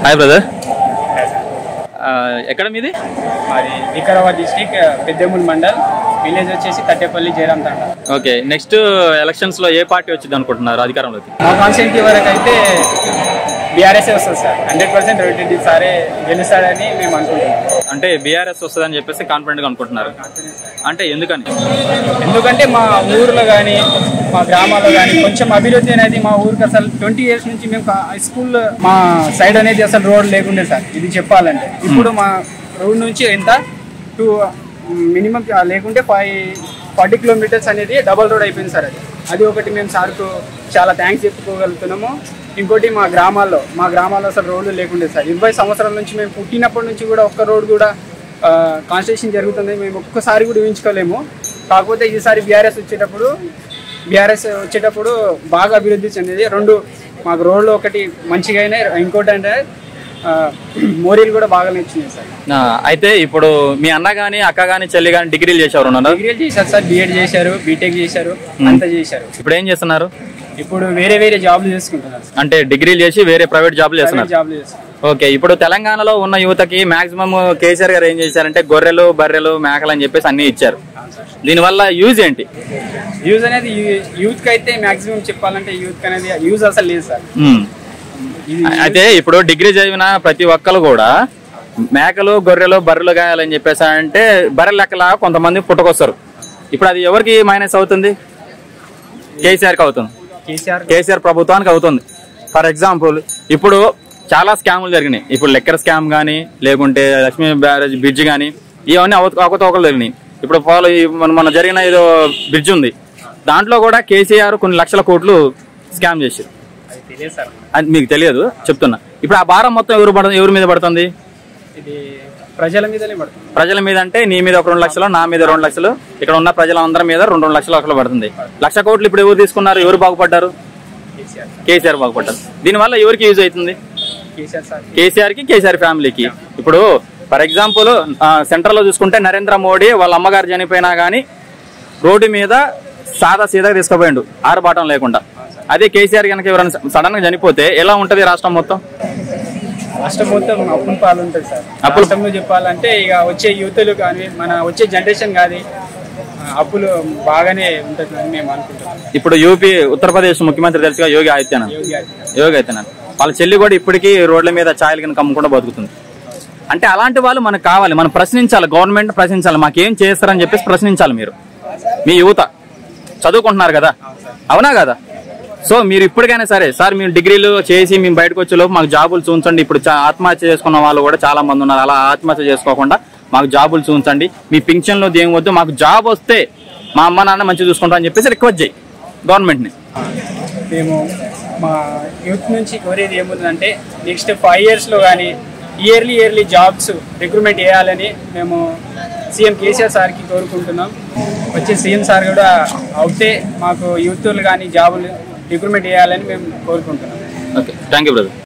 Hi brother ఎక్కడ మీది మాది వికారాబాద్ డిస్టిక్ పెద్దమూల్ మండల్ విలేజ్ వచ్చేసి తట్టేపల్లి జయరామ్ తండ ఓకే నెక్స్ట్ ఎలక్షన్స్ లో ఏ పార్టీ వచ్చింది అనుకుంటున్నారు అధికారంలోకి మా కాన్స్టిట్యూన్సీ వరకు అయితే బీఆర్ఎస్ఏ వస్తుంది సార్ హండ్రెడ్ పర్సెంట్ రెడ్డి సారే గెలుస్తాడని మేము అనుకుంటున్నాం అంటే బీఆర్ఎస్ వస్తుందని చెప్పేసి కాన్ఫిడెంట్ గా అనుకుంటున్నారు అంటే ఎందుకని ఎందుకంటే మా ఊర్లో కానీ మా గ్రామాల్లో కానీ కొంచెం అభివృద్ధి అనేది మా ఊరికి అసలు ట్వంటీ ఇయర్స్ నుంచి మేము హై స్కూల్ మా సైడ్ అనేది అసలు రోడ్ లేకుండే సార్ ఇది చెప్పాలంటే ఇప్పుడు మా రోడ్ నుంచి ఎంత టూ మినిమం లేకుంటే ఫైవ్ ఫార్టీ కిలోమీటర్స్ అనేది డబల్ రోడ్ అయిపోయింది సార్ అది అది ఒకటి మేము సార్కు చాలా థ్యాంక్స్ చెప్పుకోగలుగుతున్నాము ఇంకోటి మా గ్రామాల్లో మా గ్రామాల్లో అసలు రోడ్లు లేకుండే సార్ ఇరవై సంవత్సరాల నుంచి మేము పుట్టినప్పటి నుంచి కూడా ఒక్క రోడ్ కూడా కాన్స్టిట్యూషన్ జరుగుతుంది మేము ఒక్కసారి కూడా ఊహించుకోలేము కాకపోతే ఈసారి బీఆర్ఎస్ వచ్చేటప్పుడు బీఆర్ఎస్ వచ్చేటప్పుడు బాగా అభివృద్ధి చెందింది రెండు మాకు రోడ్లు ఒకటి మంచిగా అయినాయి ఇంకోటి అంటే ఆ, మోరీలు కూడా బాగా నచ్చినాయి సార్ ఆ, అయితే ఇప్పుడు మీ అన్న గానీ అక్క గానీ చెల్లి గానీ డిగ్రీలు చేసేవారు ఉన్నారు డిగ్రీలు చేశారు సార్ బీఎడ్ చేశారు బీటెక్ చేశారు అంతా చేశారు ఇప్పుడు ఏం చేస్తున్నారు ఇప్పుడు వేరే వేరే జాబ్లు చేసుకుంటున్నారు సార్ అంటే డిగ్రీలు చేసి వేరే ప్రైవేట్ జాబ్లు చేస్తున్నారు జాబ్లు చేస్తున్నారు ఓకే ఇప్పుడు తెలంగాణలో ఉన్న యువతకి మాక్సిమం కేసీఆర్ గారు ఏం చేశారంటే గొర్రెలు బర్రెలు మేకలు అని చెప్పేసి అన్ని ఇచ్చారు దీనివల్ల యూజ్ ఏంటి యూజ్ అనేది యూత్ కి అయితే మాక్సిమం చెప్పాలంటే యూత్ అనేది యూజ్ అసలు లేదు సార్ ఉమ్. ఇది అయితే ఇప్పుడు డిగ్రీ చదివిన ప్రతి ఒక్కరు కూడా మేకలు గొర్రెలు బర్రెలు గాయాలని చెప్పేసి అంటే బర్రెల లెక్కలా కొంతమంది పుట్టుకొస్తారు ఇప్పుడు అది ఎవరికి మైనస్ అవుతుంది కేసీఆర్కి అవుతుంది కేసీఆర్ కేసీఆర్ ప్రభుత్వానికి అవుతుంది ఫర్ ఎగ్జాంపుల్ ఇప్పుడు చాలా స్కాములు జరిగినాయి ఇప్పుడు లెక్కర్ స్కామ్ కానీ లేకుంటే లక్ష్మీ బ్యారేజ్ బ్రిడ్జ్ కానీ ఇవన్నీ అవత అవకతవకలు జరిగినాయి ఇప్పుడు ఫాలో ఈ మన మన జరిగిన ఏదో బ్రిడ్జ్ ఉంది దాంట్లో కూడా కేసీఆర్ కొన్ని లక్షల కోట్లు స్కామ్ చేశారు అది తెలియదు సార్ అది మీకు తెలియదు చెప్తున్నా ఇప్పుడు ఆ భారం మొత్తం ఎవరు పడుతుంది ఎవరి మీద పడుతుంది ఇది ప్రజల మీదనే పడుతుంది ప్రజల మీద అంటే నీ మీద ఒక రెండు లక్షలు నా మీద రెండు లక్షలు ఇక్కడ ఉన్న ప్రజలందరి మీద రెండు రెండు లక్షలు ఒకళ్ళు పడుతుంది లక్ష కోట్లు ఇప్పుడు ఎవరు తీసుకున్నారు ఎవరు బాగుపడ్డారు కేసీఆర్ కేసీఆర్ బాగుపడ్డారు దీనివల్ల ఎవరికి యూజ్ అవుతుంది కేసీఆర్ సార్ కేసీఆర్ కి కేసీఆర్ ఫ్యామిలీకి ఇప్పుడు ఫర్ ఎగ్జాంపుల్ సెంట్రల్ లో చూసుకుంటే నరేంద్ర మోడీ వాళ్ళ అమ్మగారు చనిపోయినా గానీ రోడ్డు మీద సాదా సీదా తీసుకుపోయిండు ఆరుబాటం లేకుండా అదే కేసీఆర్ కనుక ఎవరైనా సడన్ గా చనిపోతే ఎలా ఉంటది రాష్ట్రం మొత్తం రాష్ట్రం మొత్తం అప్పుల పాలు ఉంటుంది సార్ అప్పులు- రాష్ట్రంలో చెప్పాలంటే ఇక వచ్చే యూతులు కానీ మన వచ్చే జనరేషన్ కానీ ఆ, అప్పులు బాగానే ఉంటుంది అని మేము అనుకుంటున్నాం ఇప్పుడు యూపీ ఉత్తరప్రదేశ్ ముఖ్యమంత్రి తెలుసుగా యోగి ఆదిత్యనాథ్ యోగి ఆదిత్యనాథ్. యోగి ఆదిత్యనాథ్ వాళ్ళ చెల్లి కూడా ఇప్పటికీ రోడ్ల మీద ఛాయలు కింద కమ్మకుండా బతుకుతుంది అంటే అలాంటి వాళ్ళు మనకు కావాలి మనం ప్రశ్నించాలి గవర్నమెంట్ ప్రశ్నించాలి మాకేం చేస్తారని చెప్పేసి ప్రశ్నించాలి మీరు మీ యువత చదువుకుంటున్నారు కదా అవునా కదా సో మీరు ఇప్పటికైనా సరే సార్ మీరు డిగ్రీలు చేసి మేము బయటకు వచ్చే లోపు మాకు జాబులు చూంచండి ఇప్పుడు చా- ఆత్మహత్య చేసుకున్న వాళ్ళు కూడా చాలా మంది ఉన్నారు అలా ఆత్మహత్య చేసుకోకుండా మాకు జాబులు చూంచండి మీ పింఛన్లో దేం వద్దు మాకు జాబ్ వస్తే మా అమ్మ నాన్న మంచిగా చూసుకుంటా అని చెప్పేసి రిక్వెస్ట్ చేయి గవర్నమెంట్ని మేము మా యూత్ నుంచి కోరేది ఏముందంటే నెక్స్ట్ ఫైవ్ ఇయర్స్లో కానీ ఇయర్లీ ఇయర్లీ జాబ్స్ రిక్రూట్మెంట్ చేయాలని మేము సీఎం కేసీఆర్ సార్కి కోరుకుంటున్నాం వచ్చే సీఎం సార్ కూడా అవుతే మాకు యూత్లు కానీ జాబులు రిక్రూట్మెంట్ చేయాలని మేము కోరుకుంటున్నాం ఓకే థ్యాంక్ యూ బ్రదర్